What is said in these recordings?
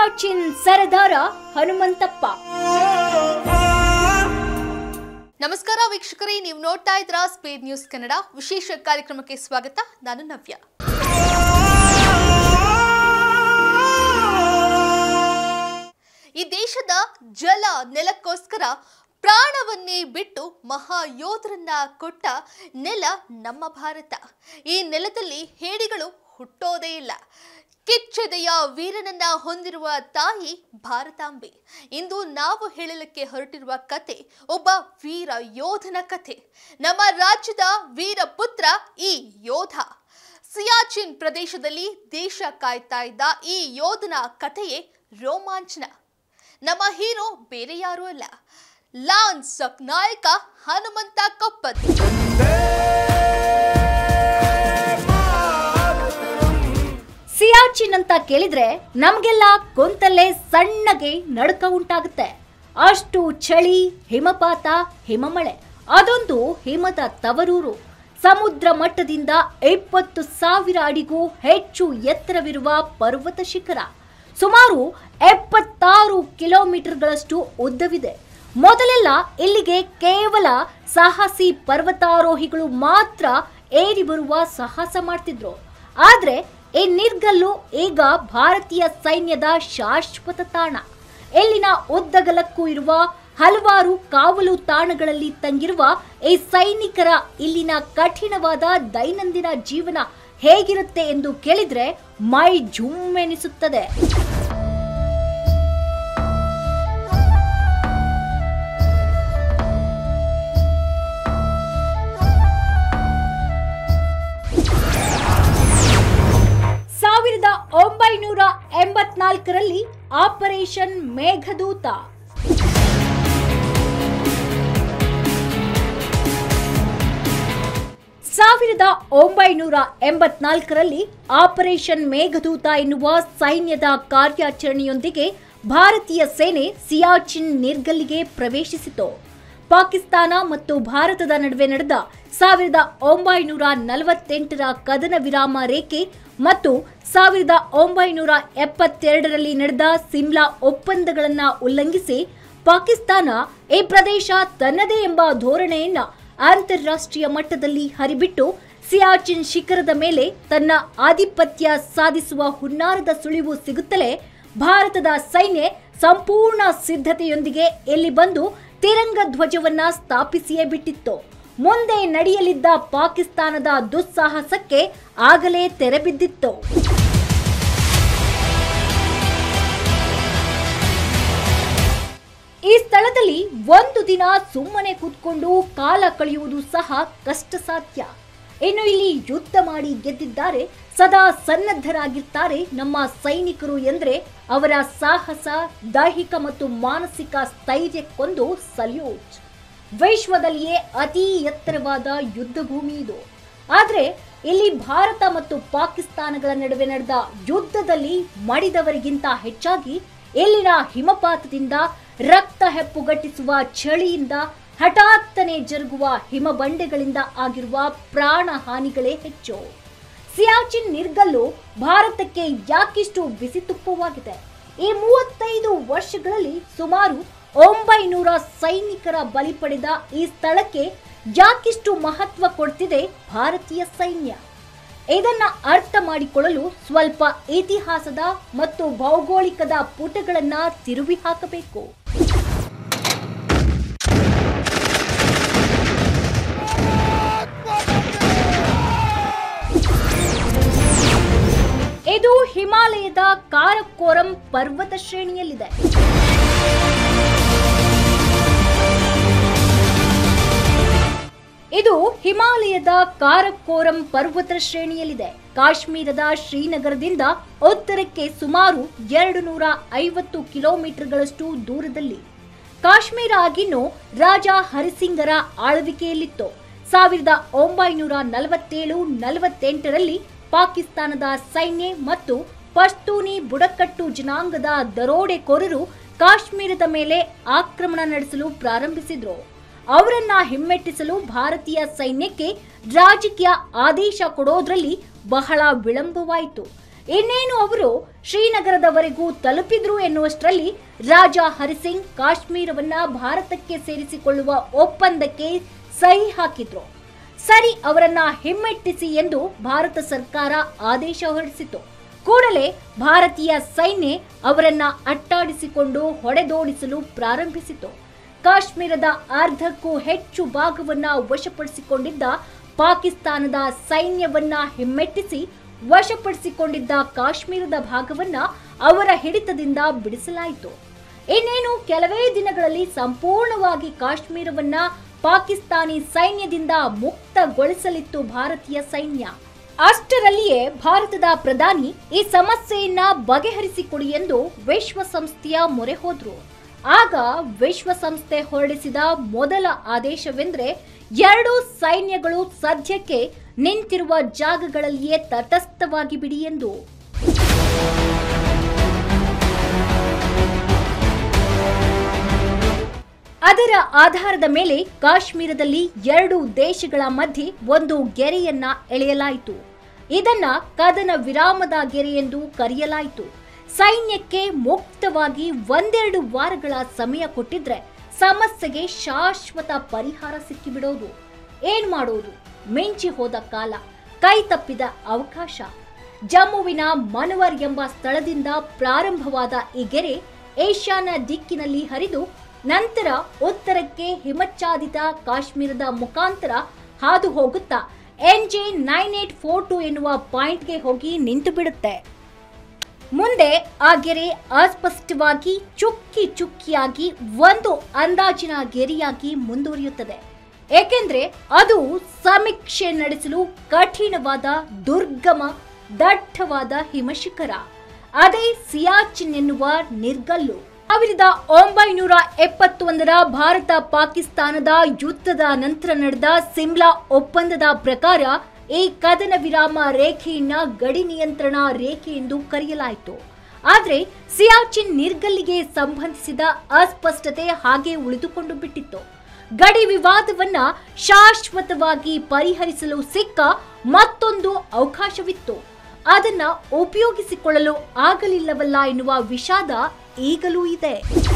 ಸಿಯಾಚಿನ್ ಸರದಾರ ಹನುಮಂತಪ್ಪ ನಮಸ್ಕಾರ ವೀಕ್ಷಕರೇ ನೀವು ನೋಡ್ತಾ ಇದ್ರ ಸ್ಪೇಡ್ ನ್ಯೂಸ್ ಕನ್ನಡ ವಿಶೇಷ ಕಾರ್ಯಕ್ರಮಕ್ಕೆ ಸ್ವಾಗತ ನಾನು ನವ್ಯ ಈ ದೇಶದ ಜಲ ನೆಲಕ್ಕೋಸ್ಕರ ಪ್ರಾಣವನ್ನೇ ಬಿಟ್ಟು ಮಹಾಯೋಧರನ್ನ ಕೊಟ್ಟ ನೆಲ ನಮ್ಮ ಭಾರತ ಈ ನೆಲದಲ್ಲಿ ಹೇಡಿಗಳು ಹುಟ್ಟೋದೇ ಇಲ್ಲ ಕಿಚ್ಚೆದೆಯ ವೀರನನ್ನ ಹೊಂದಿರುವ ತಾಯಿ ಭಾರತಾಂಬೆ ಇಂದು ನಾವು ಹೇಳಲಿಕ್ಕೆ ಹೊರಟಿರುವ ಕತೆ ಒಬ್ಬ ವೀರ ಯೋಧನ ಕತೆ ನಮ್ಮ ರಾಜ್ಯದ ವೀರ ಪುತ್ರ ಈ ಯೋಧ ಸಿಯಾಚಿನ್ ಪ್ರದೇಶದಲ್ಲಿ ದೇಶ ಕಾಯ್ತಾ ಇದ್ದ ಈ ಯೋಧನ ಕಥೆಯೇ ರೋಮಾಂಚನ ನಮ್ಮ ಹೀರೋ ಬೇರೆ ಯಾರೂ ಅಲ್ಲ ಲಾನ್ಸ್ ನಾಯಕ ಹನುಮಂತ ಕೊಪ್ಪದ್ ಸಿಯಾಚಿನ್ ಅಂತ ಕೇಳಿದ್ರೆ ನಮ್ಗೆಲ್ಲ ಗೊಂತಲ್ಲೇ ಸಣ್ಣಗೆ ನಡುಕ ಉಂಟಾಗುತ್ತೆ ಅಷ್ಟು ಚಳಿ ಹಿಮಪಾತ ಹಿಮಮಳೆ ಅದೊಂದು ಹಿಮದ ತವರೂರು ಸಮುದ್ರ ಮಟ್ಟದಿಂದ ಇಪ್ಪತ್ತು ಸಾವಿರ ಅಡಿಗೂ ಹೆಚ್ಚು ಎತ್ತರವಿರುವ ಪರ್ವತ ಶಿಖರ ಸುಮಾರು ಎಪ್ಪತ್ತಾರು ಕಿಲೋಮೀಟರ್ಗಳಷ್ಟು ಉದ್ದವಿದೆ ಮೊದಲೆಲ್ಲ ಇಲ್ಲಿಗೆ ಕೇವಲ ಸಾಹಸಿ ಪರ್ವತಾರೋಹಿಗಳು ಮಾತ್ರ ಏರಿ ಬರುವ ಸಾಹಸ ಮಾಡ್ತಿದ್ರು ಆದ್ರೆ ಈ ನಿರ್ಗಲ್ಲು ಈಗ ಭಾರತೀಯ ಸೈನ್ಯದ ಶಾಶ್ವತ ತಾಣ ಇಲ್ಲಿನ ಉದ್ದಗಲಕ್ಕೂ ಇರುವ ಹಲವಾರು ಕಾವಲು ತಾಣಗಳಲ್ಲಿ ತಂಗಿರುವ ಈ ಸೈನಿಕರ ಇಲ್ಲಿನ ಕಠಿಣವಾದ ದೈನಂದಿನ ಜೀವನ ಹೇಗಿರುತ್ತೆ ಎಂದು ಕೇಳಿದ್ರೆ ಮೈ ಜುಮ್ಮೆನಿಸುತ್ತದೆ ಸಾವಿರದ ಒಂಬೈನೂರ ಎಂಬತ್ನಾಲ್ಕರಲ್ಲಿ ಆಪರೇಷನ್ ಮೇಘದೂತ ಸಾವಿರದ ಒಂಬೈನೂರ ಎಂಬತ್ನಾಲ್ಕರಲ್ಲಿ ಆಪರೇಷನ್ ಮೇಘದೂತ ಎನ್ನುವ ಸೈನ್ಯದ ಕಾರ್ಯಾಚರಣೆಯೊಂದಿಗೆ ಭಾರತೀಯ ಸೇನೆ ಸಿಯಾಚಿನ್ ನಿರ್ಗಲ್ಲಿಗೆ ಪ್ರವೇಶಿಸಿತು ಪಾಕಿಸ್ತಾನ ಮತ್ತು ಭಾರತದ ನಡುವೆ ನಡೆದ ಸಾವಿರದ ಒಂಬೈನೂರ ನಲವತ್ತೆಂಟರ ಕದನ ವಿರಾಮ ರೇಖೆ ಮತ್ತು ಸಾವಿರದ ಒಂಬೈನೂರ ಎಪ್ಪತ್ತೆರಡರಲ್ಲಿ ನಡೆದ ಸಿಮ್ಲಾ ಒಪ್ಪಂದಗಳನ್ನು ಉಲ್ಲಂಘಿಸಿ ಪಾಕಿಸ್ತಾನ ಈ ಪ್ರದೇಶ ತನ್ನದೇ ಎಂಬ ಧೋರಣೆಯನ್ನ ಅಂತಾರಾಷ್ಟ್ರೀಯ ಮಟ್ಟದಲ್ಲಿ ಹರಿಬಿಟ್ಟು ಸಿಯಾಚಿನ್ ಶಿಖರದ ಮೇಲೆ ತನ್ನ ಆಧಿಪತ್ಯ ಸಾಧಿಸುವ ಹುನ್ನಾರದ ಸುಳಿವು ಸಿಗುತ್ತಲೇ ಭಾರತದ ಸೈನ್ಯ ಸಂಪೂರ್ಣ ಸಿದ್ಧತೆಯೊಂದಿಗೆ ಇಲ್ಲಿ ಬಂದು ತಿರಂಗ ಧ್ವಜವನ್ನ ಸ್ಥಾಪಿಸಿಯೇ ಬಿಟ್ಟಿತ್ತು ಮುಂದೆ ನಡೆಯಲಿದ್ದ ಪಾಕಿಸ್ತಾನದ ದುಸ್ಸಾಹಸಕ್ಕೆ ಆಗಲೇ ತೆರೆಬಿದ್ದಿತ್ತು ಈ ಸ್ಥಳದಲ್ಲಿ ಒಂದು ದಿನ ಸುಮ್ಮನೆ ಕೂತ್ಕೊಂಡು ಕಾಲ ಕಳೆಯುವುದು ಸಹ ಕಷ್ಟ ಸಾಧ್ಯ ಇನ್ನು ಇಲ್ಲಿ ಯುದ್ಧ ಮಾಡಿ ಗೆದ್ದಿದ್ದಾರೆ ಸದಾ ಸನ್ನದ್ಧರಾಗಿರ್ತಾರೆ ನಮ್ಮ ಸೈನಿಕರು ಎಂದ್ರೆ ಅವರ ಸಾಹಸ ದೈಹಿಕ ಮತ್ತು ಮಾನಸಿಕ ಸ್ಥೈರ್ಯಕ್ಕೊಂದು ಸಲ್ಯೂಟ್ ವಿಶ್ವದಲ್ಲಿಯೇ ಅತಿ ಎತ್ತರವಾದ ಯುದ್ಧ ಭೂಮಿ ಇದು ಆದ್ರೆ ಇಲ್ಲಿ ಭಾರತ ಮತ್ತು ಪಾಕಿಸ್ತಾನಗಳ ನಡುವೆ ನಡೆದ ಯುದ್ಧದಲ್ಲಿ ಮಡಿದವರಿಗಿಂತ ಹೆಚ್ಚಾಗಿ ಇಲ್ಲಿನ ಹಿಮಪಾತದಿಂದ ರಕ್ತ ಹೆಪ್ಪುಗಟ್ಟಿಸುವ ಚಳಿಯಿಂದ ಹಠಾತ್ತನೆ ಜರುಗುವ ಹಿಮಬಂಡೆಗಳಿಂದ ಆಗಿರುವ ಪ್ರಾಣ ಹಾನಿಗಳೇ ಹೆಚ್ಚು ಸಿಯಾಚಿನ್ ನಿರ್ಗಲ್ಲು ಭಾರತಕ್ಕೆ ಯಾಕಿಷ್ಟು ಬಿಸಿತುಪ್ಪವಾಗಿದೆ ಈ ಮೂವತ್ತೈದು ವರ್ಷಗಳಲ್ಲಿ ಸುಮಾರು ಒಂಬೈನೂರ ಸೈನಿಕರ ಬಲಿ ಪಡೆದ ಈ ಸ್ಥಳಕ್ಕೆ ಯಾಕಿಷ್ಟು ಮಹತ್ವ ಕೊಡ್ತಿದೆ ಭಾರತೀಯ ಸೈನ್ಯ ಇದನ್ನ ಅರ್ಥ ಮಾಡಿಕೊಳ್ಳಲು ಸ್ವಲ್ಪ ಇತಿಹಾಸದ ಮತ್ತು ಭೌಗೋಳಿಕದ ಪುಟಗಳನ್ನ ತಿರುವಿ ಹಾಕಬೇಕು ಇದು ಹಿಮಾಲಯದ ಕಾರಕೋರಂ ಪರ್ವತ ಶ್ರೇಣಿಯಲ್ಲಿದೆ ಇದು ಹಿಮಾಲಯದ ಕಾರಕೋರಂ ಪರ್ವತ ಶ್ರೇಣಿಯಲ್ಲಿದೆ ಕಾಶ್ಮೀರದ ಶ್ರೀನಗರದಿಂದ ಉತ್ತರಕ್ಕೆ ಸುಮಾರು ಎರಡು ನೂರ ಐವತ್ತು ಕಿಲೋಮೀಟರ್ಗಳಷ್ಟು ದೂರದಲ್ಲಿ ಕಾಶ್ಮೀರ ಆಗಿನ್ನು ರಾಜ ಹರಿಸಿಂಗರ ಆಳ್ವಿಕೆಯಲ್ಲಿತ್ತು ಸಾವಿರದ ಒಂಬೈನೂರ ನಲವತ್ತೇಳು ನಲವತ್ತೆಂಟರಲ್ಲಿ ಪಾಕಿಸ್ತಾನದ ಸೈನ್ಯ ಮತ್ತು ಪಶ್ತೂನಿ ಬುಡಕಟ್ಟು ಜನಾಂಗದ ದರೋಡೆಕೋರರು ಕಾಶ್ಮೀರದ ಮೇಲೆ ಆಕ್ರಮಣ ನಡೆಸಲು ಪ್ರಾರಂಭಿಸಿದ್ರು ಅವರನ್ನ ಹಿಮ್ಮೆಟ್ಟಿಸಲು ಭಾರತೀಯ ಸೈನ್ಯಕ್ಕೆ ರಾಜಕೀಯ ಆದೇಶ ಕೊಡೋದ್ರಲ್ಲಿ ಬಹಳ ವಿಳಂಬವಾಯಿತು ಇನ್ನೇನು ಅವರು ಶ್ರೀನಗರದವರೆಗೂ ತಲುಪಿದ್ರು ಎನ್ನುವಷ್ಟರಲ್ಲಿ ರಾಜಾ ಹರಿಸಿಂಗ್ ಕಾಶ್ಮೀರವನ್ನ ಭಾರತಕ್ಕೆ ಸೇರಿಸಿಕೊಳ್ಳುವ ಒಪ್ಪಂದಕ್ಕೆ ಸಹಿ ಹಾಕಿದ್ರು ಸರಿ ಅವರನ್ನ ಹಿಮ್ಮೆಟ್ಟಿಸಿ ಎಂದು ಭಾರತ ಸರ್ಕಾರ ಆದೇಶ ಹೊರಡಿಸಿತು ಕೂಡಲೇ ಭಾರತೀಯ ಸೈನ್ಯ ಅವರನ್ನ ಅಟ್ಟಾಡಿಸಿಕೊಂಡು ಹೊಡೆದೋಡಿಸಲು ಪ್ರಾರಂಭಿಸಿತು ಕಾಶ್ಮೀರದ ಅರ್ಧಕ್ಕೂ ಹೆಚ್ಚು ಭಾಗವನ್ನ ವಶಪಡಿಸಿಕೊಂಡಿದ್ದ ಪಾಕಿಸ್ತಾನದ ಸೈನ್ಯವನ್ನ ಹಿಮ್ಮೆಟ್ಟಿಸಿ ವಶಪಡಿಸಿಕೊಂಡಿದ್ದ ಕಾಶ್ಮೀರದ ಭಾಗವನ್ನ ಅವರ ಹಿಡಿತದಿಂದ ಬಿಡಿಸಲಾಯಿತು ಇನ್ನೇನು ಕೆಲವೇ ದಿನಗಳಲ್ಲಿ ಸಂಪೂರ್ಣವಾಗಿ ಕಾಶ್ಮೀರವನ್ನ ಪಾಕಿಸ್ತಾನಿ ಸೈನ್ಯದಿಂದ ಮುಕ್ತಗೊಳಿಸಲಿತ್ತು ಭಾರತೀಯ ಸೈನ್ಯ ಅಷ್ಟರಲ್ಲಿಯೇ ಭಾರತದ ಪ್ರಧಾನಿ ಈ ಸಮಸ್ಯೆಯನ್ನ ಬಗೆಹರಿಸಿಕೊಡಿ ಎಂದು ವಿಶ್ವಸಂಸ್ಥೆಯ ಮೊರೆ ಹೋದ್ರು ಆಗ ವಿಶ್ವಸಂಸ್ಥೆ ಹೊರಡಿಸಿದ ಮೊದಲ ಆದೇಶವೆಂದ್ರೆ ಎರಡು ಸೈನ್ಯಗಳು ಸದ್ಯಕ್ಕೆ ನಿಂತಿರುವ ಜಾಗಗಳಲ್ಲಿಯೇ ತಟಸ್ಥವಾಗಿ ಬಿಡಿ ಎಂದು ಅದರ ಆಧಾರದ ಮೇಲೆ ಕಾಶ್ಮೀರದಲ್ಲಿ ಎರಡು ದೇಶಗಳ ಮಧ್ಯೆ ಒಂದು ಗೆರೆಯನ್ನ ಎಳೆಯಲಾಯಿತು ಇದನ್ನ ಕದನ ವಿರಾಮದ ಗೆರೆ ಎಂದು ಕರೆಯಲಾಯಿತು ಸೈನ್ಯಕ್ಕೆ ಮುಕ್ತವಾಗಿ ಒಂದೆರಡು ವಾರಗಳ ಸಮಯ ಕೊಟ್ಟಿದ್ರೆ ಸಮಸ್ಯೆಗೆ ಶಾಶ್ವತ ಪರಿಹಾರ ಸಿಕ್ಕಿಬಿಡೋದು ಏನ್ ಮಾಡೋದು ಮಿಂಚಿ ಹೋದ ಕಾಲ ಕೈ ತಪ್ಪಿದ ಅವಕಾಶ ಜಮ್ಮುವಿನ ಮನವರ್ ಎಂಬ ಸ್ಥಳದಿಂದ ಪ್ರಾರಂಭವಾದ ಈ ಗೆರೆ ಏಷ್ಯಾನ ದಿಕ್ಕಿನಲ್ಲಿ ಹರಿದು ನಂತರ ಉತ್ತರಕ್ಕೆ ಹಿಮಚ್ಛಾದಿತ ಕಾಶ್ಮೀರದ ಮುಖಾಂತರ ಹಾದು ಹೋಗುತ್ತಾ NJ nine eight four two ಎನ್ನುವ ಪಾಯಿಂಟ್ಗೆ ಹೋಗಿ ನಿಂತು ಬಿಡುತ್ತೆ ಮುಂದೆ ಆ ಗೆರೆ ಅಸ್ಪಷ್ಟವಾಗಿ ಚುಕ್ಕಿ ಚುಕ್ಕಿಯಾಗಿ ಒಂದು ಅಂದಾಜಿನ ಗೆರೆಯಾಗಿ ಮುಂದುವರಿಯುತ್ತದೆ ಏಕೆಂದ್ರೆ ಅದು ಸಮೀಕ್ಷೆ ನಡೆಸಲು ಕಠಿಣವಾದ ದುರ್ಗಮ ದಟ್ಟವಾದ ಹಿಮಶಿಖರ ಅದೇ ಸಿಯಾಚಿನ್ ಎನ್ನುವ ನಿರ್ಗಲ್ಲು ಸಾವಿರದ ಒಂಬೈನೂರ ಎಪ್ಪತ್ತೊಂದರ ಭಾರತ ಪಾಕಿಸ್ತಾನದ ಯುದ್ಧದ ನಂತರ ನಡೆದ ಸಿಮ್ಲಾ ಒಪ್ಪಂದದ ಪ್ರಕಾರ ಈ ಕದನ ವಿರಾಮ ರೇಖೆಯನ್ನ ಗಡಿ ನಿಯಂತ್ರಣ ರೇಖೆ ಎಂದು ಕರೆಯಲಾಯಿತು ಆದ್ರೆ ಸಿಯಾಚಿನ್ ನಿರ್ಗಲ್ಲಿಗೆ ಸಂಬಂಧಿಸಿದ ಅಸ್ಪಷ್ಟತೆ ಹಾಗೆ ಉಳಿದುಕೊಂಡು ಬಿಟ್ಟಿತ್ತು ಗಡಿ ವಿವಾದವನ್ನ ಶಾಶ್ವತವಾಗಿ ಪರಿಹರಿಸಲು ಸಿಕ್ಕ ಮತ್ತೊಂದು ಅವಕಾಶವಿತ್ತು ಅದನ್ನ ಉಪಯೋಗಿಸಿಕೊಳ್ಳಲು ಆಗಲಿಲ್ಲವಲ್ಲ ಎನ್ನುವ ವಿಷಾದ ಈಗಲೂ ಇದೆ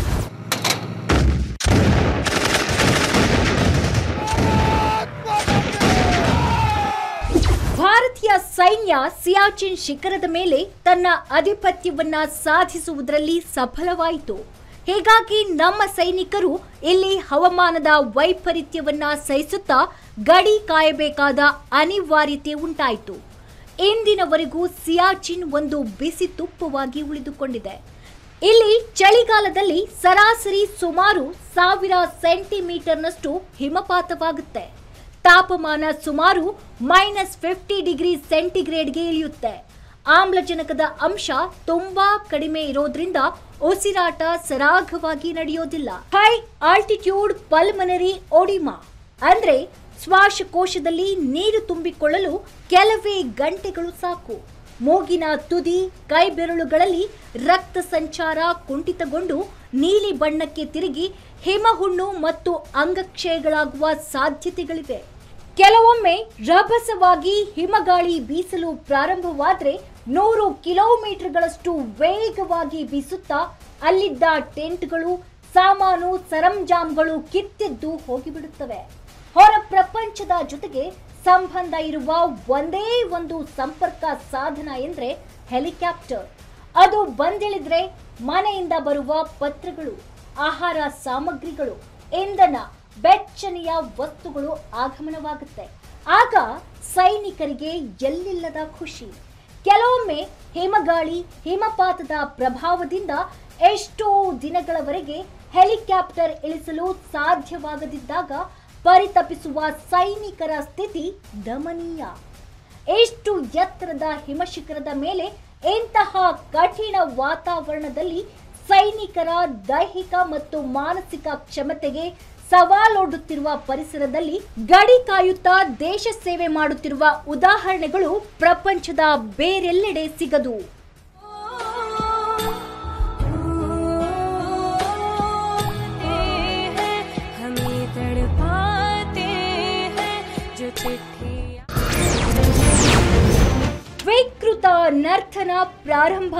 ಭಾರತೀಯ ಸೈನ್ಯ ಸಿಯಾಚಿನ್ ಶಿಖರದ ಮೇಲೆ ತನ್ನ ಆಧಿಪತ್ಯವನ್ನ ಸಾಧಿಸುವುದರಲ್ಲಿ ಸಫಲವಾಯಿತು ಹೀಗಾಗಿ ನಮ್ಮ ಸೈನಿಕರು ಇಲ್ಲಿ ಹವಾಮಾನದ ವೈಪರೀತ್ಯವನ್ನ ಸಹಿಸುತ್ತಾ ಗಡಿ ಕಾಯಬೇಕಾದ ಅನಿವಾರ್ಯತೆ ಉಂಟಾಯಿತು ಇಂದಿನವರೆಗೂ ಸಿಯಾಚಿನ್ ಒಂದು ಬಿಸಿ ತುಪ್ಪವಾಗಿ ಉಳಿದುಕೊಂಡಿದೆ ಇಲ್ಲಿ ಚಳಿಗಾಲದಲ್ಲಿ ಸರಾಸರಿ ಸುಮಾರು ಸಾವಿರ ಸೆಂಟಿಮೀಟರ್ನಷ್ಟು ಹಿಮಪಾತವಾಗುತ್ತೆ ತಾಪಮಾನ ಸುಮಾರು ಮೈನಸ್ ಫಿಫ್ಟಿ ಡಿಗ್ರಿ ಸೆಂಟಿಗ್ರೇಡ್ಗೆ ಇಳಿಯುತ್ತೆ ಆಮ್ಲಜನಕದ ಅಂಶ ತುಂಬಾ ಕಡಿಮೆ ಇರೋದ್ರಿಂದ ಉಸಿರಾಟ ಸರಾಗವಾಗಿ ನಡೆಯೋದಿಲ್ಲ ಹೈ ಆಲ್ಟಿಟ್ಯೂಡ್ ಪಲ್ಮನರಿ ಓಡಿಮಾ ಅಂದ್ರೆ ಶ್ವಾಸಕೋಶದಲ್ಲಿ ನೀರು ತುಂಬಿಕೊಳ್ಳಲು ಕೆಲವೇ ಗಂಟೆಗಳು ಸಾಕು ಮೂಗಿನ ತುದಿ ಕೈ ಬೆರಳುಗಳಲ್ಲಿ ರಕ್ತ ಸಂಚಾರ ಕುಂಠಿತಗೊಂಡು ನೀಲಿ ಬಣ್ಣಕ್ಕೆ ತಿರುಗಿ ಹಿಮಹುಣ್ಣು ಮತ್ತು ಅಂಗಕ್ಷಯಗಳಾಗುವ ಸಾಧ್ಯತೆಗಳಿವೆ ಕೆಲವೊಮ್ಮೆ ರಭಸವಾಗಿ ಹಿಮಗಾಳಿ ಬೀಸಲು ಪ್ರಾರಂಭವಾದ್ರೆ ನೂರು ಕಿಲೋಮೀಟರ್ಗಳಷ್ಟು ವೇಗವಾಗಿ ಬೀಸುತ್ತಾ ಅಲ್ಲಿದ್ದ ಟೆಂಟ್ಗಳು ಸಾಮಾನು ಸರಂಜಾಮ್ಗಳು ಕಿತ್ತೆದ್ದು ಹೋಗಿಬಿಡುತ್ತವೆ ಹೊರ ಪ್ರಪಂಚದ ಜೊತೆಗೆ ಸಂಬಂಧ ಇರುವ ಒಂದೇ ಒಂದು ಸಂಪರ್ಕ ಸಾಧನ ಎಂದ್ರೆ ಹೆಲಿಕಾಪ್ಟರ್ ಅದು ಬಂದಿಳಿದ್ರೆ ಮನೆಯಿಂದ ಬರುವ ಪತ್ರಗಳು ಆಹಾರ ಸಾಮಗ್ರಿಗಳು ಇಂಧನ ಬೆಚ್ಚನೆಯ ವಸ್ತುಗಳು ಆಗಮನವಾಗುತ್ತೆ ಆಗ ಸೈನಿಕರಿಗೆ ಎಲ್ಲಿಲ್ಲದ ಖುಷಿ ಕೆಲವೊಮ್ಮೆ ಹಿಮಗಾಳಿ ಹಿಮಪಾತದ ಪ್ರಭಾವದಿಂದ ಎಷ್ಟೋ ದಿನಗಳವರೆಗೆ ಹೆಲಿಕಾಪ್ಟರ್ ಇಳಿಸಲು ಸಾಧ್ಯವಾಗದಿದ್ದಾಗ ಪರಿತಪಿಸುವ ಸೈನಿಕರ ಸ್ಥಿತಿ ದಮನೀಯ ಎಷ್ಟು ಎತ್ತರದ ಹಿಮಶಿಖರದ ಮೇಲೆ ಇಂತಹ ಕಠಿಣ ವಾತಾವರಣದಲ್ಲಿ ಸೈನಿಕರ ದೈಹಿಕ ಮತ್ತು ಮಾನಸಿಕ ಕ್ಷಮತೆಗೆ ಸವಾಲೊಡ್ಡುತ್ತಿರುವ ಪರಿಸರದಲ್ಲಿ ಗಡಿ ಕಾಯುತ್ತಾ ದೇಶ ಸೇವೆ ಮಾಡುತ್ತಿರುವ ಉದಾಹರಣೆಗಳು ಪ್ರಪಂಚದ ಬೇರೆಲ್ಲೆಡೆ ಸಿಗದು हैं हमें तड़पाते हैं जो चिट्ठियाँ ವಿಕೃತ ಅದ್ಭುತ ನರ್ತನ ಪ್ರಾರಂಭ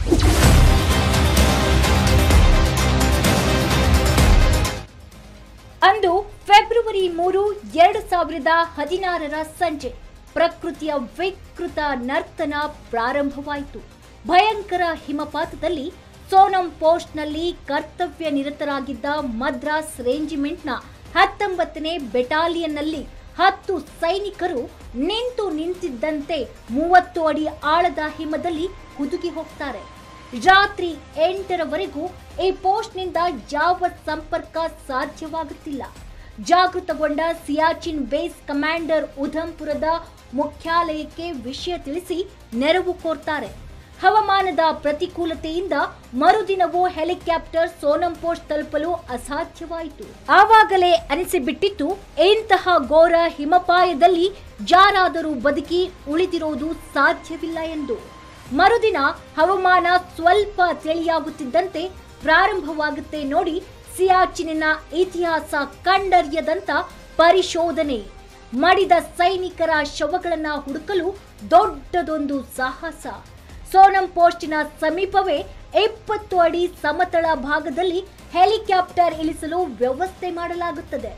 ಅಂದು ಫೆಬ್ರವರಿ ಮೂರು ಎರಡು ಸಾವಿರದ ಹದಿನಾರರ ಸಂಜೆ ಪ್ರಕೃತಿಯ ವಿಕೃತ ನರ್ತನ ಪ್ರಾರಂಭವಾಯಿತು ಭಯಂಕರ ಹಿಮಪಾತದಲ್ಲಿ ಸೋನಂ ಪೋಸ್ಟ್ನಲ್ಲಿ ಕರ್ತವ್ಯ ನಿರತರಾಗಿದ್ದ ಮದ್ರಾಸ್ ರೆಜಿಮೆಂಟ್ನ ಹತ್ತೊಂಬತ್ತನೇ ಬೆಟಾಲಿಯನ್ನಲ್ಲಿ ಹತ್ತು ಸೈನಿಕರು ನಿಂತು ನಿಂತಿದ್ದಂತೆ ಮೂವತ್ತು ಅಡಿ ಆಳದ ಹಿಮದಲ್ಲಿ ಹುದುಗಿ ಹೋಗ್ತಾರೆ ರಾತ್ರಿ ಎಂಟರವರೆಗೂ ಈ ಪೋಸ್ಟ್ನಿಂದ ಯಾವ ಸಂಪರ್ಕ ಸಾಧ್ಯವಾಗುತ್ತಿಲ್ಲ ಜಾಗೃತಗೊಂಡ ಸಿಯಾಚಿನ್ ಬೇಸ್ ಕಮಾಂಡರ್ ಉಧಂಪುರದ ಮುಖ್ಯಾಲಯಕ್ಕೆ ವಿಷಯ ತಿಳಿಸಿ ನೆರವು ಕೋರ್ತಾರೆ ಹವಾಮಾನದ ಪ್ರತಿಕೂಲತೆಯಿಂದ ಮರುದಿನವೂ ಹೆಲಿಕಾಪ್ಟರ್ ಸೋನಂ ಪೋಸ್ಟ್ ತಲುಪಲು ಅಸಾಧ್ಯವಾಯಿತು ಆವಾಗಲೇ ಅನಿಸಿಬಿಟ್ಟಿತ್ತು ಇಂತಹ ಘೋರ ಹಿಮಪಾಯದಲ್ಲಿ ಯಾರಾದರೂ ಬದುಕಿ ಉಳಿದಿರೋದು ಸಾಧ್ಯವಿಲ್ಲ ಎಂದು ಮರುದಿನ ಹವಾಮಾನ ಸ್ವಲ್ಪ ತಿಳಿಯಾಗುತ್ತಿದ್ದಂತೆ ಪ್ರಾರಂಭವಾಗುತ್ತೆ ನೋಡಿ ಸಿಯಾಚಿನಿನ ಇತಿಹಾಸ ಕಂಡರಿಯದಂತ ಪರಿಶೋಧನೆ ಮಡಿದ ಸೈನಿಕರ ಶವಗಳನ್ನ ಹುಡುಕಲು ದೊಡ್ಡದೊಂದು ಸಾಹಸ ಸೋನಂ ಪೋಸ್ಟಿನ ಸಮೀಪವೇ ಇಪ್ಪತ್ತು ಅಡಿ ಸಮತಳ ಭಾಗದಲ್ಲಿ ಹೆಲಿಕಾಪ್ಟರ್ ಇಳಿಸಲು ವ್ಯವಸ್ಥೆ ಮಾಡಲಾಗುತ್ತದೆ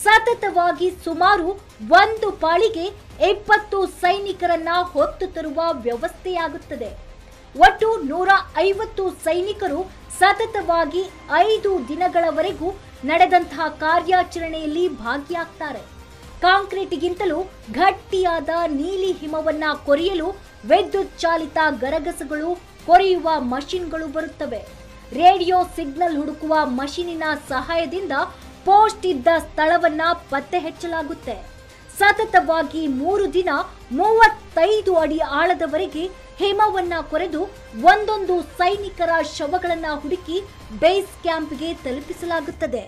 ಸತತವಾಗಿ ಸುಮಾರು ಒಂದು ಪಾಳಿಗೆ ಇಪ್ಪತ್ತು ಸೈನಿಕರನ್ನ ಹೊತ್ತು ತರುವ ವ್ಯವಸ್ಥೆಯಾಗುತ್ತದೆ ಒಟ್ಟು ನೂರ ಐವತ್ತು ಸೈನಿಕರು ಸತತವಾಗಿ ಐದು ದಿನಗಳವರೆಗೂ ನಡೆದಂತಹ ಕಾರ್ಯಾಚರಣೆಯಲ್ಲಿ ಭಾಗಿಯಾಗ್ತಾರೆ ಕಾಂಕ್ರೀಟ್ಗಿಂತಲೂ ಗಟ್ಟಿಯಾದ ನೀಲಿ ಹಿಮವನ್ನ ಕೊರೆಯಲು ವಿದ್ಯುತ್ ಚಾಲಿತ ಗರಗಸಗಳು ಕೊರೆಯುವ ಮಷಿನ್ಗಳು ಬರುತ್ತವೆ ರೇಡಿಯೋ ಸಿಗ್ನಲ್ ಹುಡುಕುವ ಮಷೀನಿನ ಸಹಾಯದಿಂದ ಪೋಸ್ಟ್ ಇದ್ದ ಸ್ಥಳವನ್ನ ಪತ್ತೆ ಹಚ್ಚಲಾಗುತ್ತೆ ಸತತವಾಗಿ ಮೂರು ದಿನ ಮೂವತ್ತೈದು ಅಡಿ ಆಳದವರೆಗೆ ಹಿಮವನ್ನ ಕೊರೆದು ಒಂದೊಂದು ಸೈನಿಕರ ಶವಗಳನ್ನ ಹುಡುಕಿ ಬೇಸ್ ಕ್ಯಾಂಪ್ಗೆ ತಲುಪಿಸಲಾಗುತ್ತದೆ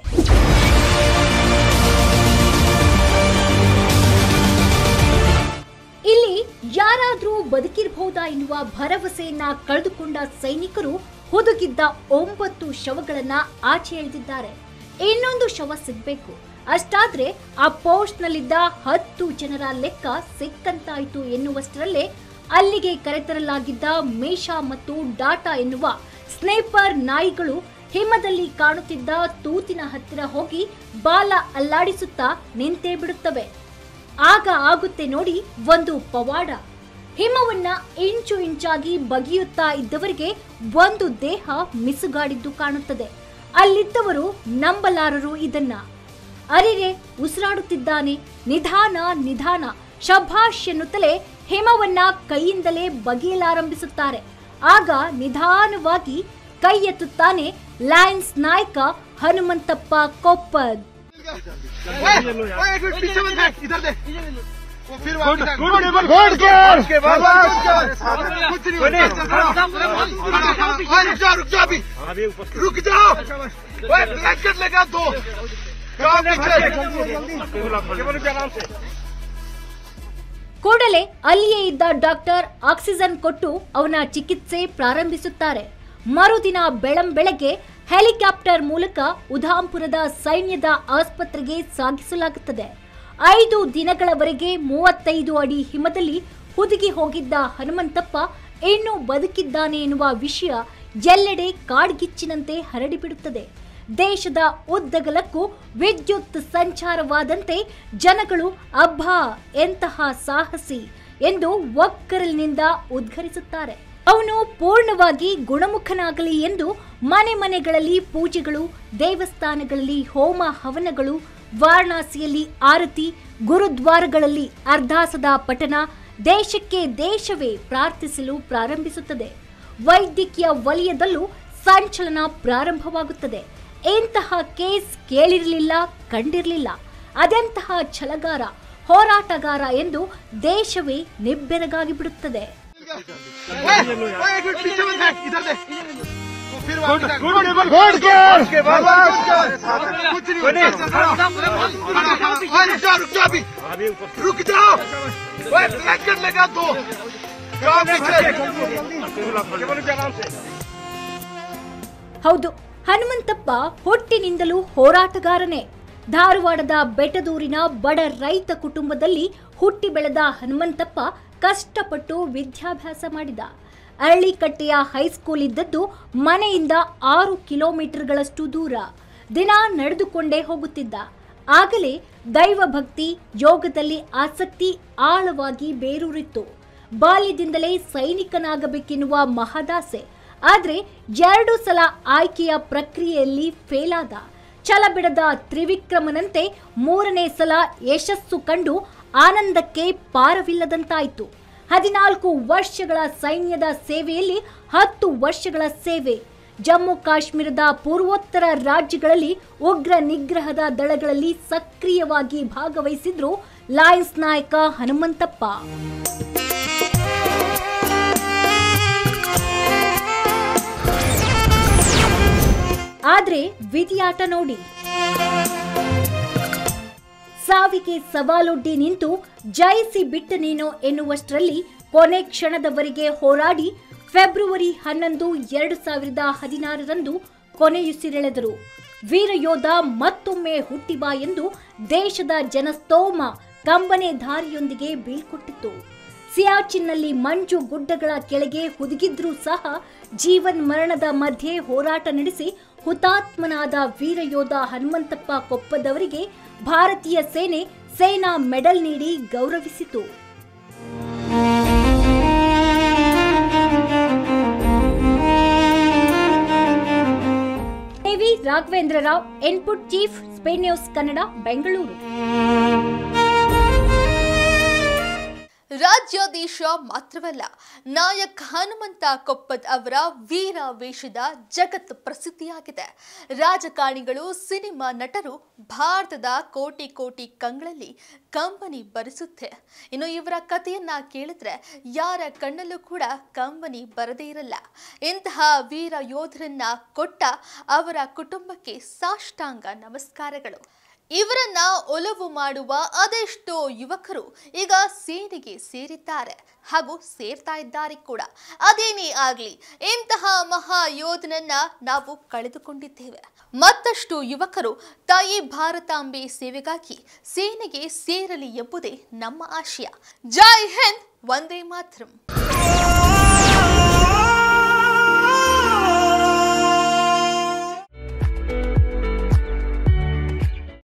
ಇಲ್ಲಿ ಯಾರಾದ್ರೂ ಬದುಕಿರಬಹುದಾ ಎನ್ನುವ ಭರವಸೆಯನ್ನ ಕಳೆದುಕೊಂಡ ಸೈನಿಕರು ಹುದುಗಿದ್ದ ಒಂಬತ್ತು ಶವಗಳನ್ನ ಆಚೆ ಎಳೆದಿದ್ದಾರೆ ಇನ್ನೊಂದು ಶವ ಸಿಗ್ಬೇಕು ಅಷ್ಟಾದ್ರೆ ಆ ಪೋಸ್ಟ್ನಲ್ಲಿದ್ದ ಹತ್ತು ಜನರ ಲೆಕ್ಕ ಸಿಕ್ಕಂತಾಯಿತು ಎನ್ನುವಷ್ಟರಲ್ಲೇ ಅಲ್ಲಿಗೆ ಕರೆತರಲಾಗಿದ್ದ ಮೇಷಾ ಮತ್ತು ಡಾಟಾ ಎನ್ನುವ ಸ್ನೇಪರ್ ನಾಯಿಗಳು ಹಿಮದಲ್ಲಿ ಕಾಣುತ್ತಿದ್ದ ತೂತಿನ ಹತ್ತಿರ ಹೋಗಿ ಬಾಲ ಅಲ್ಲಾಡಿಸುತ್ತಾ ನಿಂತೇ ಬಿಡುತ್ತವೆ ಆಗ ಆಗುತ್ತೆ ನೋಡಿ ಒಂದು ಪವಾಡ ಹಿಮವನ್ನ ಇಂಚು ಇಂಚಾಗಿ ಬಗೆಯುತ್ತಾ ಇದ್ದವರಿಗೆ ಒಂದು ದೇಹ ಮಿಸುಗಾಡಿದ್ದು ಕಾಣುತ್ತದೆ ಅಲ್ಲಿದ್ದವರು ನಂಬಲಾರರು ಇದನ್ನ ಅರಿರೆ ಉಸಿರಾಡುತ್ತಿದ್ದಾನೆ ನಿಧಾನ ನಿಧಾನ ಶಭಾಷ್ ಎನ್ನುತ್ತಲೇ ಹಿಮವನ್ನ ಕೈಯಿಂದಲೇ ಬಗೆಯಲಾರಂಭಿಸುತ್ತಾರೆ ಆಗ ನಿಧಾನವಾಗಿ ಕೈ ಎತ್ತುತ್ತಾನೆ ಲಯನ್ಸ್ ನಾಯಕ ಹನುಮಂತಪ್ಪ ಕೊಪ್ಪದ್ ओए, ओए, एक मिनट पीछे मत हट, इधर दे वो फिर वापस आ- गुड गुड कर उसके बाद कुछ नहीं होता ओए, रुक जाओ रुक जाओ अभी रुक जाओ ओए, ब्लैंकेट लेगा दो जाओ पीछे ಕೂಡಲೇ ಅಲ್ಲಿಯೇ ಇದ್ದ ಡಾಕ್ಟರ್ ಆಕ್ಸಿಜನ್ ಕೊಟ್ಟು ಅವನ ಚಿಕಿತ್ಸೆ ಪ್ರಾರಂಭಿಸುತ್ತಾರೆ ಮರುದಿನ ಬೆಳಂಬೆಳಗ್ಗೆ ಹೆಲಿಕಾಪ್ಟರ್ ಮೂಲಕ ಉಧಾಂಪುರದ ಸೈನ್ಯದ ಆಸ್ಪತ್ರೆಗೆ ಸಾಗಿಸಲಾಗುತ್ತದೆ ಐದು ದಿನಗಳವರೆಗೆ ಮೂವತ್ತೈದು ಅಡಿ ಹಿಮದಲ್ಲಿ ಹುದುಗಿ ಹೋಗಿದ್ದ ಹನುಮಂತಪ್ಪ ಇನ್ನೂ ಬದುಕಿದ್ದಾನೆ ಎನ್ನುವ ವಿಷಯ ಎಲ್ಲೆಡೆ ಕಾಡ್ಗಿಚ್ಚಿನಂತೆ ಹರಡಿಬಿಡುತ್ತದೆ ದೇಶದ ಉದ್ದಗಲಕ್ಕೂ ವಿದ್ಯುತ್ ಸಂಚಾರವಾದಂತೆ ಜನಗಳು ಅಬ್ಬಾ ಎಂತಹ ಸಾಹಸಿ ಎಂದು ಒಕ್ಕರಲಿನಿಂದ ಉದ್ಘರಿಸುತ್ತಾರೆ ಅವನು ಪೂರ್ಣವಾಗಿ ಗುಣಮುಖನಾಗಲಿ ಎಂದು ಮನೆ ಮನೆಗಳಲ್ಲಿ ಪೂಜೆಗಳು ದೇವಸ್ಥಾನಗಳಲ್ಲಿ ಹೋಮ ಹವನಗಳು ವಾರಣಾಸಿಯಲ್ಲಿ ಆರತಿ ಗುರುದ್ವಾರಗಳಲ್ಲಿ ಅರ್ಧಾಸದ ಪಠನ ದೇಶಕ್ಕೆ ದೇಶವೇ ಪ್ರಾರ್ಥಿಸಲು ಪ್ರಾರಂಭಿಸುತ್ತದೆ ವೈದ್ಯಕೀಯ ವಲಯದಲ್ಲೂ ಸಂಚಲನ ಪ್ರಾರಂಭವಾಗುತ್ತದೆ ಇಂತಹ ಕೇಸ್ ಕೇಳಿರಲಿಲ್ಲ ಕಂಡಿರಲಿಲ್ಲ ಅದೆಂತಹ ಛಲಗಾರ ಹೋರಾಟಗಾರ ಎಂದು ದೇಶವೇ ನಿಬ್ಬೆರಗಾಗಿ ಬಿಡುತ್ತದೆ ओए, ओए, एक मिनट पीछे मत हट, इधर दे वो फिर वापस आ- गुड गुड कर उसके बाद कुछ नहीं होता ओए, रुक जाओ रुक जाओ अभी रुक जाओ ओए, ब्लैंकेट लेगा दो जाओ पीछे ಹೌದು ಹನುಮಂತಪ್ಪ ಹುಟ್ಟಿನಿಂದಲೂ ಹೋರಾಟಗಾರನೇ ಧಾರವಾಡದ ಬೆಟದೂರಿನ ಬಡ ರೈತ ಕುಟುಂಬದಲ್ಲಿ ಹುಟ್ಟಿ ಬೆಳೆದ ಹನುಮಂತಪ್ಪ ಕಷ್ಟಪಟ್ಟು ವಿದ್ಯಾಭ್ಯಾಸ ಮಾಡಿದ ಅರಳಿಕಟ್ಟೆಯ ಹೈಸ್ಕೂಲ್ ಇದ್ದದ್ದು ಮನೆಯಿಂದ ಆರು ಕಿಲೋಮೀಟರ್ಗಳಷ್ಟು ದೂರ ದಿನ ನಡೆದುಕೊಂಡೇ ಹೋಗುತ್ತಿದ್ದ ಆಗಲೇ ದೈವ ಭಕ್ತಿ ಯೋಗದಲ್ಲಿ ಆಸಕ್ತಿ ಆಳವಾಗಿ ಬೇರೂರಿತ್ತು ಬಾಲ್ಯದಿಂದಲೇ ಸೈನಿಕನಾಗಬೇಕೆನ್ನುವ ಮಹದಾಸೆ ಆದರೆ ಎರಡು ಸಲ ಆಯ್ಕೆಯ ಪ್ರಕ್ರಿಯೆಯಲ್ಲಿ ಫೇಲ್ ಆದ ಛಲಬಿಡದ ತ್ರಿವಿಕ್ರಮನಂತೆ ಮೂರನೇ ಸಲ ಯಶಸ್ಸು ಕಂಡು ಆನಂದಕ್ಕೆ ಪಾರವಿಲ್ಲದಂತಾಯಿತು ಹದಿನಾಲ್ಕು ವರ್ಷಗಳ ಸೈನ್ಯದ ಸೇವೆಯಲ್ಲಿ ಹತ್ತು ವರ್ಷಗಳ ಸೇವೆ ಜಮ್ಮು ಕಾಶ್ಮೀರದ ಪೂರ್ವೋತ್ತರ ರಾಜ್ಯಗಳಲ್ಲಿ ಉಗ್ರ ನಿಗ್ರಹದ ದಳಗಳಲ್ಲಿ ಸಕ್ರಿಯವಾಗಿ ಭಾಗವಹಿಸಿದ್ರು ಲಾಯನ್ಸ್ ನಾಯಕ ಹನುಮಂತಪ್ಪ ಆದ್ರೆ ವಿಧಿಯಾಟ ನೋಡಿ ಸಾವಿಗೆ ಸವಾಲೊಡ್ಡಿ ನಿಂತು ಜಯಿಸಿ ಬಿಟ್ಟನೇನೋ ಎನ್ನುವಷ್ಟರಲ್ಲಿ ಕೊನೆ ಕ್ಷಣದವರೆಗೆ ಹೋರಾಡಿ ಫೆಬ್ರವರಿ ಹನ್ನೊಂದು ಎರಡು ಸಾವಿರದ ಹದಿನಾರರಂದು ಕೊನೆಯುಸಿರೆಳೆದರು ವೀರಯೋಧ ಮತ್ತೊಮ್ಮೆ ಹುಟ್ಟಿಬಾ ಎಂದು ದೇಶದ ಜನಸ್ತೋಮ ಕಂಬನೆ ದಾರಿಯೊಂದಿಗೆ ಬೀಳ್ಕೊಟ್ಟಿತ್ತು ಸಿಯಾಚಿನ್ನಲ್ಲಿ ಮಂಜು ಗುಡ್ಡಗಳ ಕೆಳಗೆ ಹುದುಗಿದ್ರೂ ಸಹ ಜೀವನ್ ಮರಣದ ಮಧ್ಯೆ ಹೋರಾಟ ನಡೆಸಿ ಹುತಾತ್ಮನಾದ ವೀರಯೋಧ ಹನುಮಂತಪ್ಪ ಕೊಪ್ಪದವರಿಗೆ ಭಾರತೀಯ ಸೇನೆ ಸೇನಾ ಮೆಡಲ್ ನೀಡಿ ಗೌರವಿಸಿತು V Raghavendra Rao input chief ಸ್ಪೇನ್ ನ್ಯೂಸ್ ಕನ್ನಡ ಬೆಂಗಳೂರು ರಾಜ್ಯಾಧೀಶ ಮಾತ್ರವಲ್ಲ ನಾಯಕ್ ಹನುಮಂತ ಕೊಪ್ಪದ್ ಅವರ ವೀರ ವೇಷದ ಜಗತ್ ಪ್ರಸಿದ್ಧಿಯಾಗಿದೆ ರಾಜಕಾರಣಿಗಳು ಸಿನಿಮಾ ನಟರು ಭಾರತದ ಕೋಟಿ ಕೋಟಿ ಕಂಗಳಲ್ಲಿ ಕಂಬನಿ ಬರಿಸುತ್ತೆ ಇನ್ನು ಇವರ ಕಥೆಯನ್ನ ಕೇಳಿದ್ರೆ ಯಾರ ಕಣ್ಣಲ್ಲೂ ಕೂಡ ಕಂಬನಿ ಬರದೇ ಇರಲ್ಲ ಇಂತಹ ವೀರ ಯೋಧರನ್ನ ಕೊಟ್ಟ ಅವರ ಕುಟುಂಬಕ್ಕೆ ಸಾಷ್ಟಾಂಗ ನಮಸ್ಕಾರಗಳು ಇವರನ್ನ ಒಲವು ಮಾಡುವ ಅದೆಷ್ಟೋ ಯುವಕರು ಈಗ ಸೇನೆಗೆ ಸೇರಿದ್ದಾರೆ ಹಾಗೂ ಸೇರ್ತಾ ಇದ್ದಾರೆ ಕೂಡ ಅದೇನೇ ಆಗ್ಲಿ ಇಂತಹ ಮಹಾ ಯೋಧನನ್ನ ನಾವು ಕಳೆದುಕೊಂಡಿದ್ದೇವೆ ಮತ್ತಷ್ಟು ಯುವಕರು ತಾಯಿ ಭಾರತಾಂಬೆ ಸೇವೆಗಾಗಿ ಸೇನೆಗೆ ಸೇರಲಿ ಎಂಬುದೇ ನಮ್ಮ ಆಶಯ ಜೈ ಹಿಂದ್ ವಂದೇ ಮಾತರಂ